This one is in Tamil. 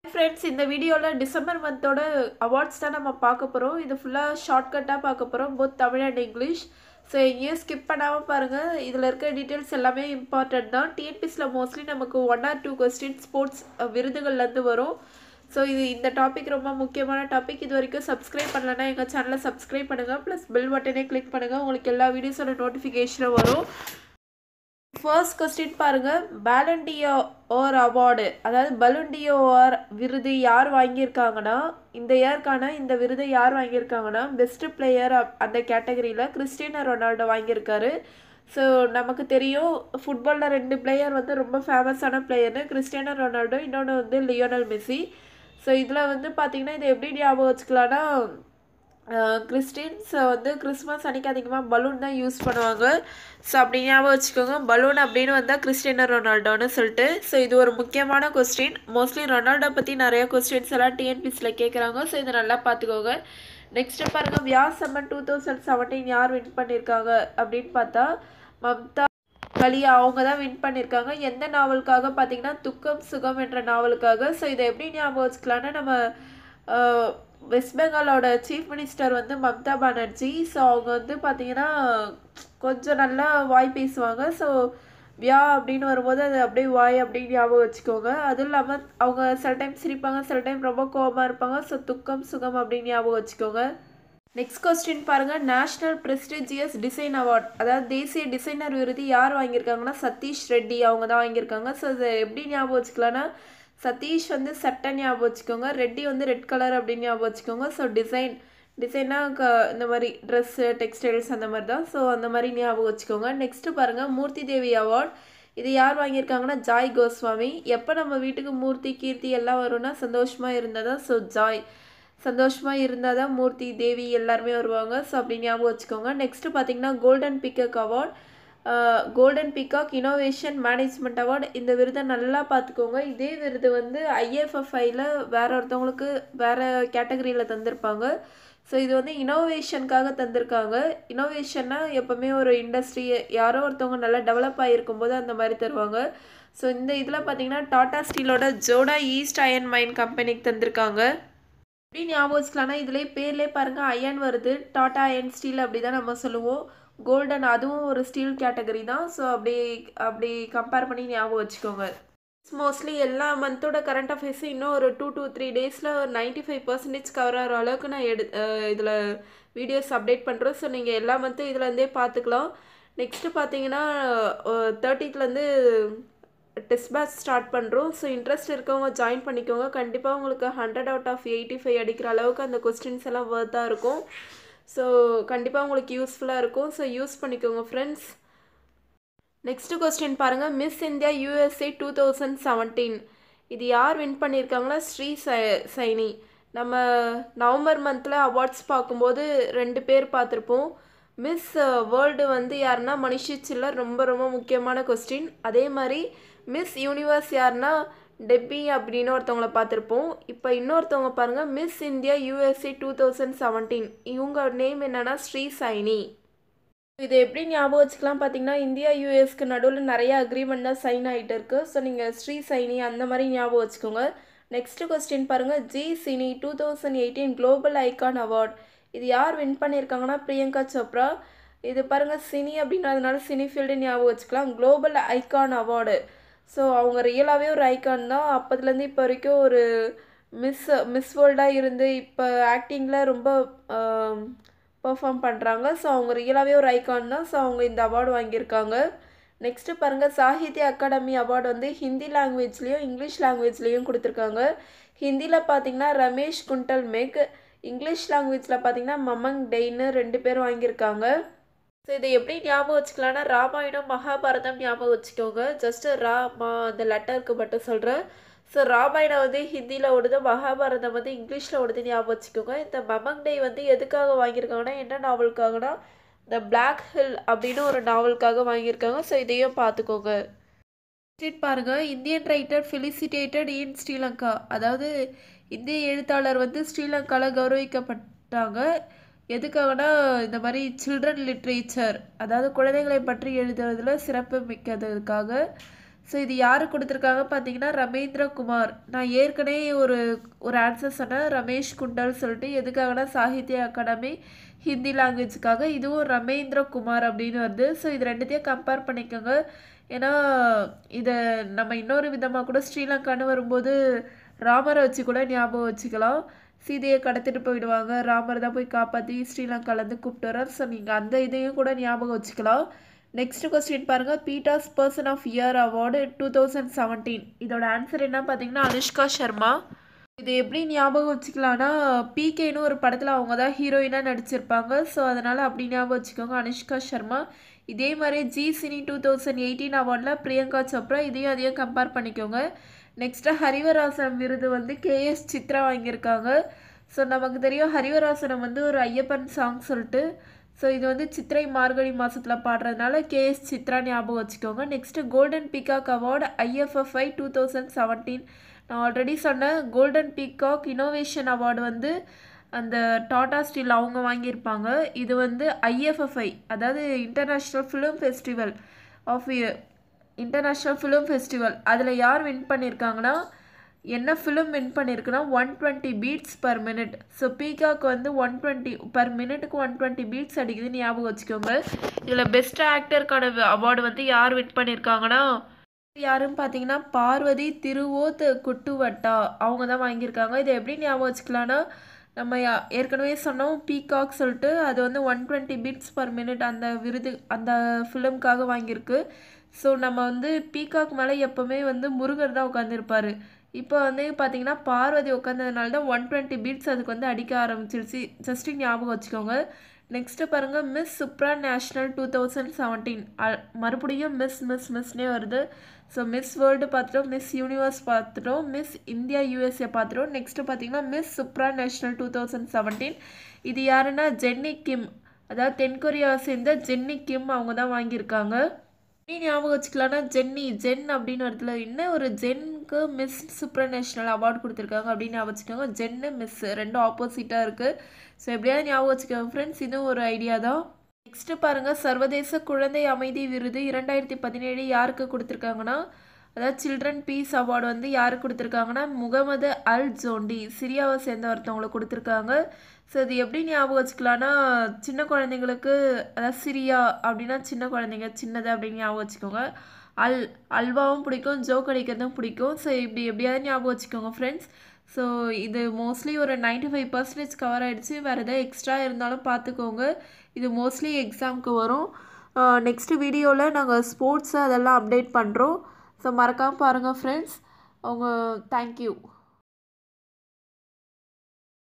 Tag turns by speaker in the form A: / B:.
A: ஃப்ரெண்ட்ஸ் இந்த வீடியோவில் டிசம்பர் மந்தோட அவார்ட்ஸ் தான் நம்ம பார்க்க போகிறோம் இது ஃபுல்லாக ஷார்ட்கட்டாக பார்க்க போகிறோம் both Tamil and English so எங்கேயும் ஸ்கிப் பண்ணாமல் பாருங்கள் இதில் இருக்க டீட்டெயில்ஸ் எல்லாமே இம்பார்ட்டன்ட் தான் டிஎன்பிஎஸ்சில் மோஸ்ட்லி நமக்கு one or two question sports விருதுகள்லேருந்து வரும் ஸோ இது இந்த டாபிக் ரொம்ப முக்கியமான டாபிக் இது வரைக்கும் சப்ஸ்கிரைப் பண்ணலன்னா எங்கள் சேனலை சப்ஸ்கிரைப் பண்ணுங்கள் ப்ளஸ் பெல் பட்டனே கிளிக் பண்ணுங்கள் உங்களுக்கு எல்லா வீடியோஸோட நோட்டிஃபிகேஷனும் வரும் ஃபர்ஸ்ட் கொஸ்டின் பாருங்க பேலண்டியோ ஓர் அவார்டு அதாவது பலுண்டியோ ஓர் விருது யார் வாங்கியிருக்காங்கன்னா இந்த இயர்க்கான இந்த விருதை யார் வாங்கியிருக்காங்கன்னா பெஸ்ட் பிளேயர் அந்த கேட்டகரியில் கிறிஸ்டியனோ ரொனால்டோ வாங்கியிருக்காரு ஸோ நமக்கு தெரியும் ஃபுட்பாலில் ரெண்டு பிளேயர் வந்து ரொம்ப ஃபேமஸான பிளேயர்னு கிறிஸ்டியானோ ரொனால்டோ இன்னொன்று வந்து லியோனல் மெஸ்ஸி ஸோ இதில் வந்து பார்த்திங்கன்னா இதை எப்படி ஞாபகம் வச்சுக்கலான்னா கிறிஸ்டின்ஸ் வந்து கிறிஸ்மஸ் அன்றைக்கி அதிகமாக பலூன் தான் யூஸ் பண்ணுவாங்க ஸோ அப்படி ஞாபகம் வச்சுக்கோங்க பலூன் அப்படின்னு வந்தால் கிறிஸ்டியனோ ரொனால்டோன்னு சொல்லிட்டு ஸோ இது ஒரு முக்கியமான கொஸ்டின் மோஸ்ட்லி ரொனால்டோ பற்றி நிறைய கொஸ்டின்ஸ் எல்லாம் டிஎன்பிஸில் கேட்குறாங்க ஸோ இதை நல்லா பார்த்துக்கோங்க நெக்ஸ்ட்டு பாருங்கள் வியாசம்மன் டூ தௌசண்ட் செவன்டீன் யார் வின் பண்ணியிருக்காங்க அப்படின்னு பார்த்தா மம்தா கலியா அவங்க தான் வின் பண்ணியிருக்காங்க எந்த நாவலுக்காக பார்த்தீங்கன்னா துக்கம் சுகம் என்ற நாவலுக்காக ஸோ இதை எப்படி ஞாபகம் வச்சுக்கலான்னா நம்ம வெஸ்ட் பெங்காலோட சீஃப் மினிஸ்டர் வந்து மம்தா பானர்ஜி ஸோ அவங்க வந்து பார்த்தீங்கன்னா கொஞ்சம் நல்லா வாய் பேசுவாங்க ஸோ வியா அப்படின்னு வரும்போது அது அப்படியே வாய் அப்படின்னு ஞாபகம் வச்சுக்கோங்க அதுவும் இல்லாமல் அவங்க சில டைம் சிரிப்பாங்க சில டைம் ரொம்ப கோபமாக இருப்பாங்க ஸோ துக்கம் சுகம் அப்படின்னு ஞாபகம் வச்சுக்கோங்க நெக்ஸ்ட் கொஸ்டின் பாருங்கள் நேஷ்னல் ப்ரெஸ்டிஜியஸ் டிசைன் அவார்ட் அதாவது தேசிய டிசைனர் விருது யார் வாங்கியிருக்காங்கன்னா சதீஷ் ரெட்டி அவங்க தான் வாங்கியிருக்காங்க ஸோ அதை எப்படி ஞாபகம் வச்சுக்கலான்னா சதீஷ் வந்து சட்டை ஞாபகம் வச்சுக்கோங்க ரெட்டி வந்து ரெட் கலர் அப்படின்னு ஞாபகம் வச்சுக்கோங்க ஸோ டிசைன் டிசைனாக க இந்த மாதிரி ட்ரெஸ்ஸு டெக்ஸ்டைல்ஸ் அந்த மாதிரி தான் ஸோ அந்த மாதிரி ஞாபகம் வச்சுக்கோங்க நெக்ஸ்ட்டு பாருங்கள் மூர்த்தி தேவி அவார்ட் இது யார் வாங்கியிருக்காங்கன்னா ஜாய் கோஸ்வாமி எப்போ நம்ம வீட்டுக்கு மூர்த்தி கீர்த்தி எல்லாம் வரும்னா சந்தோஷமாக இருந்தால் தான் ஸோ ஜாய் சந்தோஷமாக இருந்தால் தான் மூர்த்தி தேவி எல்லாருமே வருவாங்க ஸோ அப்படி ஞாபகம் வச்சுக்கோங்க நெக்ஸ்ட்டு பார்த்தீங்கன்னா golden peacock award golden peacock innovation management award இந்த விருதை நல்லா பார்த்துக்கோங்க இதே விருது வந்து ஐஎஃப்எஃப்ஐயில் வேற ஒருத்தவங்களுக்கு வேறு கேட்டகரியில் தந்திருப்பாங்க ஸோ இது வந்து இனோவேஷனுக்காக தந்திருக்காங்க இனோவேஷன்னா எப்போவுமே ஒரு இண்டஸ்ட்ரி யாரோ ஒருத்தவங்க நல்லா டெவலப் ஆகிருக்கும் போது அந்த மாதிரி தருவாங்க ஸோ இந்த இதில் பார்த்தீங்கன்னா டாடா ஸ்டீலோட ஜோடா ஈஸ்ட் அயன் மைன் கம்பெனிக்கு தந்திருக்காங்க எப்படி ஞாபகம் வச்சுக்கலாம்னா இதுலேயே பேர்லேயே பாருங்கள் அயன் வருது டாடா அயன் ஸ்டீல் அப்படி தான் நம்ம சொல்லுவோம் கோல்டன் அதுவும் ஒரு ஸ்டீல் கேட்டகரி தான் ஸோ அப்படி அப்படி கம்பேர் பண்ணி ஞாபகம் வச்சுக்கோங்க மோஸ்ட்லி எல்லா மந்தோட கரண்ட் அஃபேர்ஸும் இன்னும் ஒரு டூ டூ த்ரீ டேஸில் ஒரு நைன்ட்டி ஃபைவ் பர்சன்டேஜ் கவர் ஆகிற அளவுக்கு நான் எடு இதில் வீடியோஸ் அப்டேட் பண்ணுறோம் ஸோ நீங்கள் எல்லா மந்த்தும் இதுலேருந்தே பார்த்துக்கலாம் நெக்ஸ்ட்டு பார்த்தீங்கன்னா தேர்ட்டித்துலேருந்து டெஸ்ட் பேட்ச் ஸ்டார்ட் பண்ணுறோம் ஸோ இன்ட்ரெஸ்ட் இருக்கவங்க ஜாயின் பண்ணிக்கோங்க கண்டிப்பாக உங்களுக்கு hundred out of eighty five அடிக்கிற அளவுக்கு அந்த கொஸ்டின்ஸ் எல்லாம் ஒர்த்தாக இருக்கும் ஸோ கண்டிப்பாக உங்களுக்கு யூஸ்ஃபுல்லாக இருக்கும் ஸோ யூஸ் பண்ணிக்கோங்க ஃப்ரெண்ட்ஸ் நெக்ஸ்ட் கொஸ்டின் பாருங்கள் miss India USA two thousand seventeen இது யார் வின் பண்ணியிருக்காங்களா ஸ்ரீ சைனி நம்ம நவம்பர் மந்தில் அவார்ட்ஸ் பார்க்கும்போது ரெண்டு பேர் பார்த்துருப்போம் மிஸ் வேர்ல்டு வந்து யாருன்னா மனிஷி சில்லர் ரொம்ப ரொம்ப முக்கியமான கொஸ்டின் அதே மாதிரி மிஸ் யூனிவர்ஸ் யாருன்னா டெப்பி அப்படின்னு ஒருத்தவங்கள பார்த்துருப்போம் இப்போ இன்னொருத்தவங்க பாருங்கள் miss India USA two thousand seventeen இவங்க நேம் என்னென்னா ஸ்ரீ சைனி இது எப்படி ஞாபகம் வச்சுக்கலாம் பார்த்தீங்கன்னா இந்தியா யூஎஸ்க்கு நடுவில் நிறைய அக்ரிமெண்ட் தான் சைன் ஆகிட்டு இருக்குது ஸோ நீங்கள் ஸ்ரீ சைனி அந்த மாதிரி ஞாபகம் வச்சுக்கோங்க நெக்ஸ்ட் கொஸ்டின் பாருங்கள் G cine two thousand eighteen global icon award இது யார் வின் பண்ணியிருக்காங்கன்னா பிரியங்கா சோப்ரா இது பாருங்கள் சினி அப்படின்றதுனால சினி ஃபீல்டு ஞாபகம் வச்சுக்கலாம் குளோபல் ஐகான் அவார்டு ஸோ அவங்க ரியலாகவே ஒரு ஐகான் தான் அப்போதுலேருந்து இப்போ வரைக்கும் ஒரு மிஸ் மிஸ் வேர்ல்டாக இருந்து இப்போ ஆக்டிங்கில் ரொம்ப பர்ஃபார்ம் பண்ணுறாங்க ஸோ அவங்க ரியலாகவே ஒரு ஐகான் தான் ஸோ அவங்க இந்த அவார்டு வாங்கியிருக்காங்க நெக்ஸ்ட்டு பாருங்கள் சாகித்ய அகாடமி அவார்டு வந்து ஹிந்தி லாங்குவேஜ்லேயும் இங்கிலீஷ் லாங்குவேஜ்லேயும் கொடுத்துருக்காங்க ஹிந்தியில் பார்த்தீங்கன்னா ரமேஷ் குண்டல் மேக் இங்கிலீஷ் லாங்குவேஜில் பார்த்தீங்கன்னா மமங் டெய்னு ரெண்டு பேரும் வாங்கியிருக்காங்க ஸோ இதை எப்படி ஞாபகம் வச்சுக்கலான்னா ராமாயணம் மகாபாரதம் ஞாபகம் வச்சுக்கோங்க ஜஸ்ட்டு ரா மா அந்த லெட்டருக்கு மட்டும் சொல்கிறேன் ஸோ ராமாயணம் வந்து ஹிந்தியில் ஓடுது மகாபாரதம் வந்து இங்கிலீஷில் ஓடுது ஞாபகம் வச்சுக்கோங்க இந்த மமங் டே வந்து எதுக்காக வாங்கியிருக்காங்கன்னா என்ன நாவலுக்காகனா இந்த பிளாக் ஹில் அப்படின்னு ஒரு நாவலுக்காக வாங்கியிருக்காங்க ஸோ இதையும் பார்த்துக்கோங்க பாருங்க Indian writer felicitated in Sri Lanka அதாவது இந்திய எழுத்தாளர் வந்து ஸ்ரீலங்காவில் கௌரவிக்கப்பட்டாங்க எதுக்காகனா இந்த மாதிரி சில்ட்ரன் லிட்ரேச்சர் அதாவது குழந்தைகளை பற்றி எழுதுறதுல சிறப்பு மிக்கதுக்காக ஸோ இது யார் கொடுத்துருக்காங்க பார்த்தீங்கன்னா ரமேந்திர குமார் நான் ஏற்கனவே ஒரு ஒரு ஆன்சர் சொன்னேன் ரமேஷ் குண்டல் சொல்லிட்டு எதுக்காகனா சாகித்ய அகாடமி ஹிந்தி லாங்குவேஜுக்காக இதுவும் ரமேந்திர குமார் அப்படின்னு வருது ஸோ இது ரெண்டுத்தையும் கம்பேர் பண்ணிக்கோங்க ஏன்னா இதை நம்ம இன்னொரு விதமாக கூட ஸ்ரீலங்கான்னு வரும்போது ராமரை வச்சு கூட ஞாபகம் வச்சுக்கலாம் சீதையை கடத்திட்டு போயிடுவாங்க ராமர் தான் போய் காப்பாற்றி ஸ்ரீலங்காலேருந்து கூப்பிட்டு வரார் ஸோ நீங்கள் அந்த இதையும் கூட ஞாபகம் வச்சுக்கலாம் நெக்ஸ்ட் கொஸ்டின் பாருங்கள் PETA's person of year award two thousand seventeen இதோட ஆன்சர் என்ன பார்த்தீங்கன்னா அனுஷ்கா சர்மா இது எப்படி ஞாபகம் வச்சுக்கலாம்னா பிகேன்னு ஒரு படத்தில் அவங்க தான் ஹீரோயினாக நடிச்சிருப்பாங்க ஸோ அதனால் அப்படி ஞாபகம் வச்சுக்கோங்க அனுஷ்கா சர்மா இதே மாதிரி G cine two thousand eighteen அவார்டில் பிரியங்கா சோப்ரா இதையும் அதையும் கம்பேர் பண்ணிக்கோங்க நெக்ஸ்ட்டு ஹரிவராசனம் விருது வந்து கேஎஸ் சித்ரா வாங்கியிருக்காங்க ஸோ நமக்கு தெரியும் ஹரிவராசனம் வந்து ஒரு ஐயப்பன் சாங் சொல்லிட்டு ஸோ இது வந்து சித்திரை மார்கழி மாதத்தில் பாடுறதுனால கேஎஸ் சித்ரா ஞாபகம் வச்சுக்கோங்க next golden peacock award IFFI two thousand seventeen நான் ஆல்ரெடி சொன்னேன் கோல்டன் பீகாக் இனோவேஷன் அவார்டு வந்து அந்த டாடா ஸ்டீல் அவங்க வாங்கியிருப்பாங்க இது வந்து ஐஎஃப்எஃப்ஐ அதாவது international film festival of international film festival அதில் யார் வின் பண்ணியிருக்காங்கன்னா என்ன ஃபிலிம் வின் பண்ணியிருக்குன்னா one twenty beats per minute so peacock வந்து ஒன் டுவெண்ட்டி பர் மினிட்டுக்கு ஒன் டுவெண்ட்டி பீட்ஸ் அடிக்குதுன்னு ஞாபகம் வச்சுக்கோங்க இதில் பெஸ்ட் ஆக்டருக்கான அவார்டு வந்து யார் வின் பண்ணியிருக்காங்கன்னா யாருன்னு பார்த்தீங்கன்னா பார்வதி திருவோத் குட்டுவட்டா அவங்க தான் வாங்கியிருக்காங்க இதை எப்படி ஞாபகம் வச்சுக்கலான்னா நம்ம யா- ஏற்கனவே சொன்னோம் பீகாக் சொல்லிட்டு அது வந்து one twenty beats per minute அந்த விருது அந்த ஃபிலிம்காக வாங்கியிருக்கு ஸோ நம்ம வந்து பீகாக் மேலே எப்போவுமே வந்து முருகர் தான் உட்காந்துருப்பாரு இப்போ வந்து பார்த்தீங்கன்னா பார்வதி உட்காந்ததுனால தான் ஒன் டுவெண்ட்டி பீட்ஸ் அதுக்கு வந்து அடிக்க ஆரம்பிச்சிருச்சு ஜஸ்ட் ஞாபகம் வச்சுக்கோங்க நெக்ஸ்ட்டு பாருங்கள் miss supranational two thousand seventeen மறுபடியும் மிஸ் மிஸ் மிஸ்னே வருது ஸோ மிஸ் வேர்ல்டு பார்த்துட்டோம் மிஸ் யூனிவர்ஸ் பார்த்துட்டோம் மிஸ் இந்தியா யூஎஸ்ஏ பார்த்துட்டோம் நெக்ஸ்ட்டு பார்த்தீங்கன்னா miss supranational two thousand seventeen இது யாருன்னா ஜென்னி கிம் அதாவது தென்கொரியாவை சேர்ந்த ஜென்னி கிம் அவங்க தான் வாங்கியிருக்காங்க எப்படி ஞாபகம் வச்சுக்கலாம்னா ஜென்னி ஜென் அப்படின்னு இடத்துல என்ன ஒரு ஜென்க்கு மிஸ் சூப்பர் நேஷனல் அவார்டு கொடுத்துருக்காங்க அப்படின்னு ஞாபகம் வச்சுக்கோங்க ஜென்னு மிஸ் ரெண்டும் ஆப்போசிட்டாக இருக்குது ஸோ எப்படியாவது ஞாபகம் வச்சுக்கோங்க ஃப்ரெண்ட்ஸ் இதுவும் ஒரு ஐடியா தான் நெக்ஸ்ட்டு பாருங்கள் சர்வதேச குழந்தை அமைதி விருது இரண்டாயிரத்தி பதினேழு யாருக்கு கொடுத்துருக்காங்கன்னா அதாவது சில்ட்ரன் பீஸ் அவார்டு வந்து யாருக்கு கொடுத்துருக்காங்கன்னா முகமது அல் ஜோண்டி சிரியாவை சேர்ந்த ஒருத்தவங்களுக்கு கொடுத்துருக்காங்க ஸோ இது எப்படி ஞாபகம் வச்சுக்கலான்னா சின்ன குழந்தைங்களுக்கு அதாவது சிரியா அப்படின்னா சின்ன குழந்தைங்க சின்னது அப்படின்னு ஞாபகம் வச்சுக்கோங்க அல் அல்வாவும் பிடிக்கும் ஜோக் அடிக்கிறதும் பிடிக்கும் ஸோ இப்படி எப்படியாவது ஞாபகம் வச்சுக்கோங்க ஃப்ரெண்ட்ஸ் ஸோ இது மோஸ்ட்லி ஒரு 95% ஃபைவ் பர்சன்டேஜ் கவர் ஆகிடுச்சு வேறு எதாவது எக்ஸ்ட்ரா இருந்தாலும் பார்த்துக்கோங்க இது மோஸ்ட்லி எக்ஸாமுக்கு வரும் நெக்ஸ்ட் வீடியோவில் நாங்கள் ஸ்போர்ட்ஸு அதெல்லாம் அப்டேட் பண்ணுறோம் ஸோ மறக்காமல் பாருங்கள் ஃப்ரெண்ட்ஸ் அவங்க தேங்க்யூ